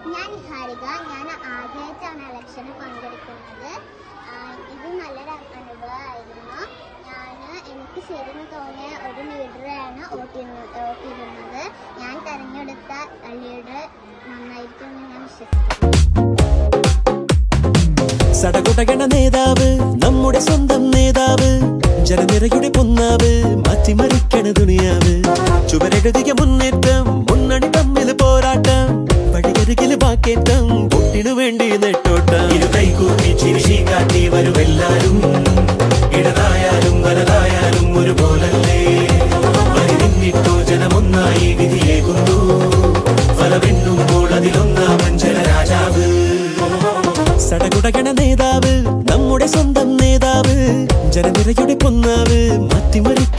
ഞാൻ നിഹാരിക ഞാൻ ആദ്യമായിട്ടാണ് ഇലക്ഷന് പങ്കെടുക്കുന്നത് ആ, ഇത് നല്ലൊരു അനുഭവമായിരുന്നു ഞാൻ എനിക്ക് ശരിയെന്ന് തോന്നിയ ഒരു ലീഡറെയാണ് വോട്ട് ചെയ്യുന്നത് വോട്ട് ചെയ്യുന്നത് ഞാൻ തെരഞ്ഞെടുത്ത ലീഡർ നന്നായിരിക്കും എന്ന് ഞാൻ വിശ്വസിക്കുന്നു സടകുടകണ നേതാവ് നമ്മുടെ സ്വന്തം നേതാവ് ജനനിരയുടെ പൊന്നാവ് മാറ്റിമറിക്കണ ദുനിയാവ് ചുവരെഴുതിയ മുന്നേറ്റം മുന്നണി തമ്മിൽ പോരാട്ടം വഴിയരികിൽ വാക്കേറ്റം പൊട്ടിനു വേണ്ടി നെട്ടോട്ടം ഇരു കൈകൂപ്പി ചിരിശി കാട്ടി വരുമെല്ലാരും ഇടതായാലും വലതായാലും ഒരുപോലല്ലേ വരി നിന്നിട്ടോ ജനമൊന്നായി വിധിയേകുന്നു ഫലമെണ്ണുമ്പോൾ അതിലൊന്നാമൻ ജനരാജാവ് സടകുടകണ നേതാവ് നമ്മുടെ സ്വന്തം നേതാവ് ജനനിരയുടെ പൊന്നാവ് മാറ്റിമറിക്ക